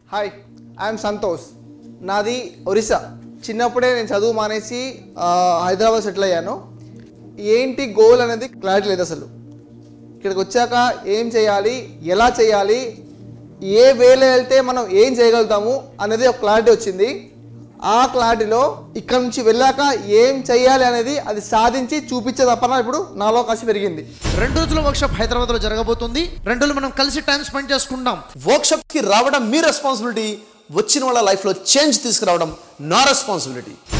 hi I'm Santosh నాది ఒరిస్సా చిన్నప్పుడే నేను చదువు మానేసి ఆ, హైదరాబాద్ సెటిల్ అయ్యాను ఏంటి గోల్ అనేది క్లారిటీ లేదు అసలు ఇక్కడికి వచ్చాక ఏం చేయాలి ఎలా చేయాలి ఏ వేలో వెళ్తే మనం ఏం చేయగలుగుతాము అనేది ఒక క్లారిటీ వచ్చింది ఆ క్లారిటీలో ఇక్కడ నుంచి వెళ్ళాక ఏం చేయాలి అనేది అది సాధించి చూపించే తప్పన ఇప్పుడు నాలో కాసి పెరిగింది రెండు రోజుల వర్క్షాప్ హైదరాబాద్ లో జరగబోతుంది రెండు రోజులు మనం కలిసి టైం స్పెండ్ చేసుకుందాం వర్క్షాప్కి రావడం మీ రెస్పాన్సిబిలిటీ వచ్చిన వాళ్ళ లైఫ్లో చేంజ్ తీసుకురావడం నా రెస్పాన్సిబిలిటీ